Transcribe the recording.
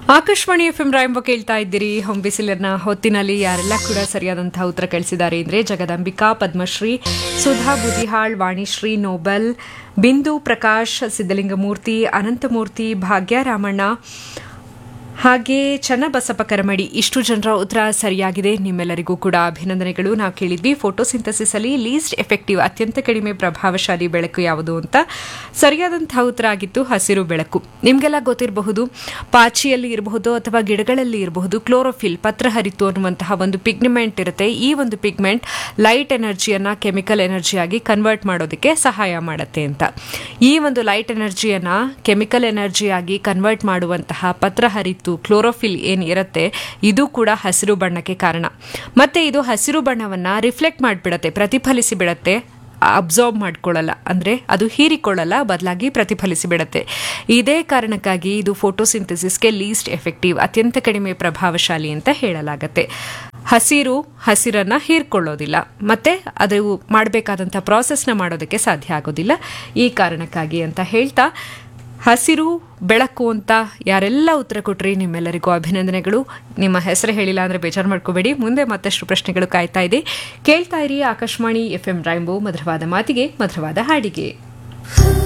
Akashvani F M ರಾಯಂಬ ಕೇಳ್ತಾ ಇದ್ದೀರಿ ಹೊಂಬಿಸಿಲರ್ನ ಹೊತ್ತಿನಲ್ಲಿ ಯಾರೆಲ್ಲ ಕೂಡ ಸರಿಯಾದಂತಹ ಉತ್ತರ ಕಳಿಸಿದ್ದಾರೆ ಅಂದರೆ ಜಗದಂಬಿಕಾ ಪದ್ಮಶ್ರೀ ಸುಧಾ ಬುದಿಹಾಳ್ ವಾಣಿಶ್ರೀ ನೋಬಲ್ ಬಿಂದು ಪ್ರಕಾಶ್ ಸಿದ್ದಲಿಂಗಮೂರ್ತಿ ಅನಂತಮೂರ್ತಿ ಭಾಗ್ಯರಾಮಣ್ಣ ಹಾಗೆ ಚನ್ನಬಸಪ್ಪ ಕರಮಡಿ ಇಷ್ಟು ಜನರ ಉತ್ತರ ಸರಿಯಾಗಿದೆ ನಿಮ್ಮೆಲ್ಲರಿಗೂ ಕೂಡ ಅಭಿನಂದನೆಗಳು ನಾವು ಕೇಳಿದ್ವಿ ಫೋಟೋಸಿಂಥಸಿಸ್ ಅಲ್ಲಿ ಲೀಸ್ಟ್ ಎಫೆಕ್ಟಿವ್ ಅತ್ಯಂತ ಕಡಿಮೆ ಪ್ರಭಾವಶಾಲಿ ಬೆಳಕು ಯಾವುದು ಅಂತ ಸರಿಯಾದಂತಹ ಉತ್ತರ ಆಗಿತ್ತು ಹಸಿರು ಬೆಳಕು ನಿಮಗೆಲ್ಲ ಗೊತ್ತಿರಬಹುದು ಪಾಚಿಯಲ್ಲಿ ಇರಬಹುದು ಅಥವಾ ಗಿಡಗಳಲ್ಲಿ ಇರಬಹುದು ಕ್ಲೋರೋಫಿಲ್ ಪತ್ರಹರಿತು ಅನ್ನುವಂತಹ ಒಂದು ಪಿಗ್ಮೆಂಟ್ ಇರುತ್ತೆ ಈ ಒಂದು ಪಿಗ್ಮೆಂಟ್ ಲೈಟ್ ಎನರ್ಜಿಯನ್ನ ಕೆಮಿಕಲ್ ಎನರ್ಜಿಯಾಗಿ ಕನ್ವರ್ಟ್ ಮಾಡೋದಕ್ಕೆ ಸಹಾಯ ಮಾಡುತ್ತೆ ಅಂತ ಈ ಒಂದು ಲೈಟ್ ಎನರ್ಜಿಯನ್ನ ಕೆಮಿಕಲ್ ಎನರ್ಜಿಯಾಗಿ ಕನ್ವರ್ಟ್ ಮಾಡುವಂತಹ ಪತ್ರಹರಿತು ಕ್ಲೋರೋಫಿಲ್ ಏನು ಇರುತ್ತೆ ಇದು ಕೂಡ ಹಸಿರು ಬಣ್ಣಕ್ಕೆ ಕಾರಣ ಮತ್ತೆ ಇದು ಹಸಿರು ಬಣ್ಣವನ್ನ ರಿಫ್ಲೆಕ್ಟ್ ಮಾಡಿಬಿಡತ್ತೆ ಪ್ರತಿಫಲಿಸಿ ಬಿಡತ್ತೆ ಅಬ್ಸಾರ್ಬ್ ಮಾಡ್ಕೊಳ್ಳಲ್ಲ ಅಂದರೆ ಅದು ಹೀರಿಕೊಳ್ಳಲ್ಲ ಬದಲಾಗಿ ಪ್ರತಿಫಲಿಸಿ ಬಿಡುತ್ತೆ ಇದೇ ಕಾರಣಕ್ಕಾಗಿ ಇದು ಫೋಟೋಸಿಂಥಸಿಸ್ಗೆ ಲೀಸ್ಟ್ ಎಫೆಕ್ಟಿವ್ ಅತ್ಯಂತ ಕಡಿಮೆ ಪ್ರಭಾವಶಾಲಿ ಅಂತ ಹೇಳಲಾಗತ್ತೆ ಹಸಿರು ಹಸಿರನ್ನ ಹೀರ್ಕೊಳ್ಳೋದಿಲ್ಲ ಮತ್ತೆ ಅದು ಮಾಡಬೇಕಾದಂಥ ಪ್ರಾಸೆಸ್ನ ಮಾಡೋದಕ್ಕೆ ಸಾಧ್ಯ ಆಗೋದಿಲ್ಲ ಈ ಕಾರಣಕ್ಕಾಗಿ ಅಂತ ಹೇಳ್ತಾ ಹಸಿರು ಬೆಳಕು ಅಂತ ಯಾರೆಲ್ಲ ಉತ್ತರ ಕೊಟ್ರಿ ನಿಮ್ಮೆಲ್ಲರಿಗೂ ಅಭಿನಂದನೆಗಳು ನಿಮ್ಮ ಹೆಸರು ಹೇಳಿಲ್ಲ ಅಂದರೆ ಬೇಜಾರು ಮಾಡ್ಕೋಬೇಡಿ ಮುಂದೆ ಮತ್ತಷ್ಟು ಪ್ರಶ್ನೆಗಳು ಕಾಯ್ತಾ ಇದೆ ಕೇಳ್ತಾ ಇರಿ ಆಕಾಶವಾಣಿ ಎಫ್ ಎಂ ರೈಂಬೋ ಮಧುರವಾದ ಮಾತಿಗೆ ಮಧುರವಾದ ಹಾಡಿಗೆ